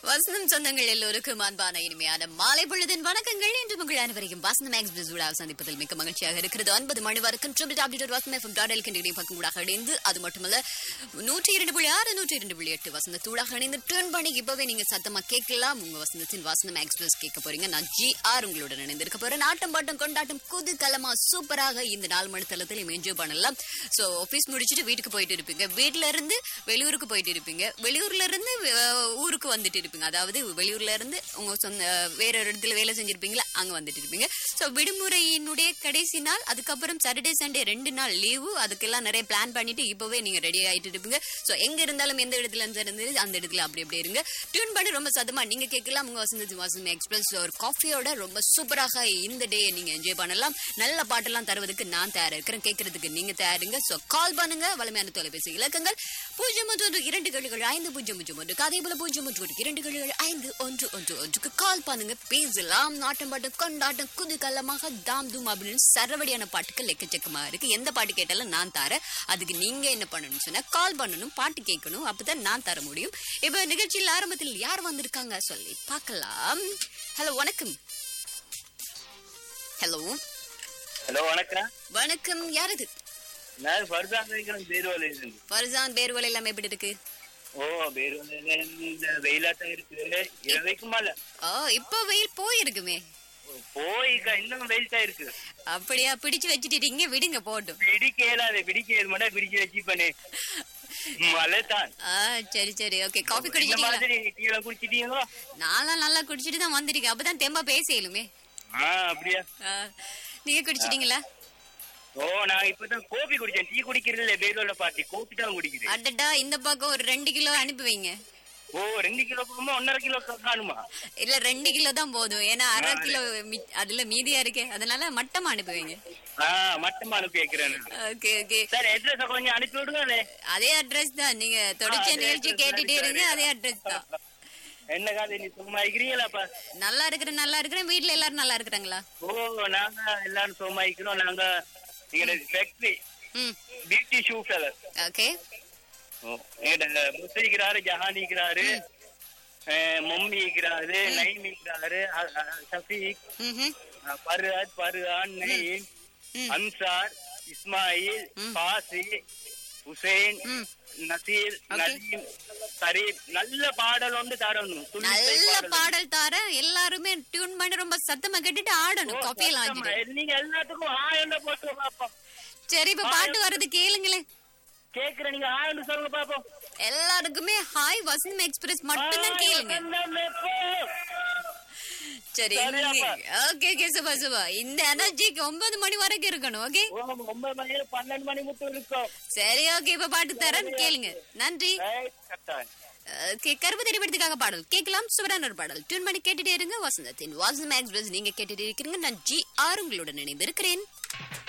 வசந்தம் சொந்தங்கள் எல்லோருக்கும் அன்பான இனிமையான மாலை பொழுதின் வணக்கங்கள் இன்று உங்கள் அனைவரையும் வசந்தம் எக்ஸ்பிரஸ் விழா சந்திப்பதில் மிக்க மகிழ்ச்சியாக இருக்கிறது ஒன்பது மணி வரைக்கும் triple W dot Vasantham FM dot எல்கின்ற பக்கம் கூட இணைந்து அது மட்டுமல்ல நூற்றி இரண்டு புள்ளி ஆறு நூற்றி இரண்டு புள்ளி எட்டு வசந்த தூளாக இணைந்து டர்ன் பண்ணி இப்பவே நீங்க சத்தமா கேட்கலாம் உங்க வசந்தத்தின் வசந்தம் எக்ஸ்பிரஸ் கேட்க போறீங்க நான் ஜி ஆர் உங்களுடன் இணைந்திருக்க போறேன் நாட்டம் பாட்டம் கொண்டாட்டம் குதூகலமா சூப்பராக இந்த நாலு மணி தளத்தில் என்ஜாய் பண்ணலாம் சோ ஆபீஸ் முடிச்சுட்டு வீட்டுக்கு போயிட்டு இருப்பீங்க வீட்ல இருந்து வெளியூருக்கு போயிட்டு இருப்பீங்க வெளியூர்ல இருந்து அஹ், ஊருக்கு வந்துட்டு இருப்பீங்க அதாவது வெளியூர்ல இருந்து உங்க சொந்த வேற ஒரு இடத்துல வேலை செஞ்சிருப்பீங்களா அங்க வந்துட்டு இருப்பீங்க சோ விடுமுறையினுடைய கடைசி நாள் அதுக்கப்புறம் சாட்டர்டே சண்டே ரெண்டு நாள் லீவு அதுக்கெல்லாம் நிறைய பிளான் பண்ணிட்டு இப்பவே நீங்க ரெடி ஆயிட்டு இருப்பீங்க சோ எங்க இருந்தாலும் எந்த இடத்துல இருந்து அந்த இடத்துல அப்படி அப்படி இருங்க டியூன் பண்ணி ரொம்ப சத்தமா நீங்க கேட்கலாம் உங்க வசந்தி வாசன் எக்ஸ்பிரஸ் ஒரு காஃபியோட ரொம்ப சூப்பராக இந்த டே நீங்க என்ஜாய் பண்ணலாம் நல்ல பாட்டெல்லாம் தருவதற்கு நான் தயாரா இருக்கிறேன் கேட்கறதுக்கு நீங்க தயாருங்க சோ கால் பண்ணுங்க வலிமையான தொலைபேசி இலக்கங்கள் பூஜ்ஜியம் ஒன்று ஒன்று இரண்டு கழுகள் ஐந்து பூஜ்ஜியம் பூஜ்ஜியம் ஒன்று அதே போல பூஜ்ஜியம் ஒன்று ஒன்று இரண்டு கழுகள் ஐந்து ஒன்று ஒன்று ஒன்றுக்கு கால் பண்ணுங்க பேசலாம் நாட்டம் பாட்டம் கொண்டாட்டம் குதூகலமாக தாம் தூம் அப்படின்னு சரவடியான பாட்டுகள் எக்கச்சக்கமா இருக்கு எந்த பாட்டு கேட்டாலும் நான் தரேன் அதுக்கு நீங்க என்ன பண்ணணும்னு சொன்னா கால் பண்ணணும் பாட்டு கேட்கணும் அப்பதான் நான் தர முடியும் இப்ப நிகழ்ச்சியில் ஆரம்பத்தில் யார் வந்திருக்காங்க சொல்லி பார்க்கலாம் ஹலோ வணக்கம் ஹலோ ஹலோ வணக்கம் வணக்கம் யார் இது நான் ஃபர்தான் இருக்கிறேன் பேருவால இருந்து ஃபர்சான் பேர்வல் எல்லாமே எப்படி இருக்கு ஓ பேருவால இந்த வெயிலாட்டம் இருக்கு இரவைக்கு மேல ஓ இப்போ வெயில் போயிருக்குமே போய்க்கா இன்னும் வெயில் தான் இருக்கு அப்படியா பிடிச்சு வச்சுட்டீங்க விடுங்க போட்டும் பிடிக்க இயலாது பிடிக்க இயல் மட்டும் பிடிச்சு வச்சு பண்ணு மழை தான் ஆ சரி சரி ஓகே காஃபி இந்த குடிச்சிட்டீங்களா மாதிரி கீழே குடிச்சிட்டீங்களோ நான்லாம் நல்லா குடிச்சிட்டு தான் வந்திருக்கேன் அப்பதான் தெம்பா பேசலுமே ஆ அப்படியா நீங்க குடிச்சிட்டீங்களா ஓ நான் இப்பதான் கோபி குடிச்சேன் டீ குடிக்கிறது இல்ல பேருவால பாட்டி கோபி தான் குடிக்கிறேன் அடடா இந்த பக்கம் ஒரு ரெண்டு கிலோ அனுப்பி வைங்க ஓ ரெண்டு கிலோ போகுமா ஒன்னரை கிலோ காணுமா இல்ல ரெண்டு கிலோ தான் போதும் ஏன்னா அரை கிலோ மி- அதுல மீதியா இருக்கே அதனால மட்டமா அனுப்பி வைங்க ஆ மட்டமா அனுப்பி வைக்கிறேன் ஓகே ஓகே சார் அட்ரஸ் கொஞ்சம் அனுப்பி விடுங்களே அதே அட்ரஸ் தான் நீங்க தொடர்ச்சி அதே நிகழ்ச்சி address கேட்டுட்டே தான் இருங்க சரி. அதே அட்ரஸ் தான் என்ன காது நீ சும்மா இருக்கிறீங்களாப்பா நல்லா இருக்கிறேன் நல்லா இருக்கிறேன் வீட்ல எல்லாரும் நல்லா இருக்கிறாங்களா ஓ நாங்க எல்லாரும் சோமாயிக்கிறோம் நாங்க எங்களோட ஃபேக்டரி ம் பியூட்டி ஷூ ஃபெலர் ஓகே எங்கட முத்து இருக்கிறாரு ஜஹான் இருக்கிறாரு அஹ், மம்மி இருக்கிறாரு நைம் இருக்கிறாரு அ- அ- ஷஃபீக் ம் அஹ், பர்ஹத் பர்ஹான் நயீம் ம். அன்சார் இஸ்மாயில் பாசி ஹுசைன் ம். நசீர் நதீம் சரீப் நல்ல பாடல் ஒன்று தரணும் துள்ளிசை நல்ல பாடல். பாடல் தார எல்லாருமே டியூன் பண்ணி ரொம்ப சத்தமா கேட்டுட்டு ஆடணும் காப்பியெல்லாம் சத்தமா, ஆடிட்டு நீங்க எல்லாத்துக்கும் ஆயண்ட போட்டு பாப்போம் சரி இப்ப பாட்டு வர்றது கேளுங்களேன் கேக்குற நீங்க ஆயண்டு சொல்லுங்க பாப்போம் எல்லாருக்குமே ஹாய் வசந்தம் எக்ஸ்பிரஸ் மட்டும்தான் கேளுங்க சரி சரியாப்பா. ஓகே ஓகே சுபா சுபா இந்த எனர்ஜிக்கு ஒன்பது மணி வரைக்கும் இருக்கணும் ஓகே ஒன்பது மணி பன்னெண்டு மணி முத்து இருக்கும் சரி ஓகே இப்ப பாட்டு தரேன் கேளுங்க நன்றி ஏய், கட்டாயம். ஓகே கருப்பு திரைப்படத்துக்காக பாடல் கேட்கலாம் சுவரான ஒரு பாடல் டியூன் பண்ணி கேட்டுட்டே இருங்க வசந்தத்தின் வாசனம் எக்ஸ்பிரஸ் நீங்க கேட்டுட்டு இருக்கிறீங்க நான் ஜி ஆர் உங்களுடன் இணைந்திருக்கிறேன்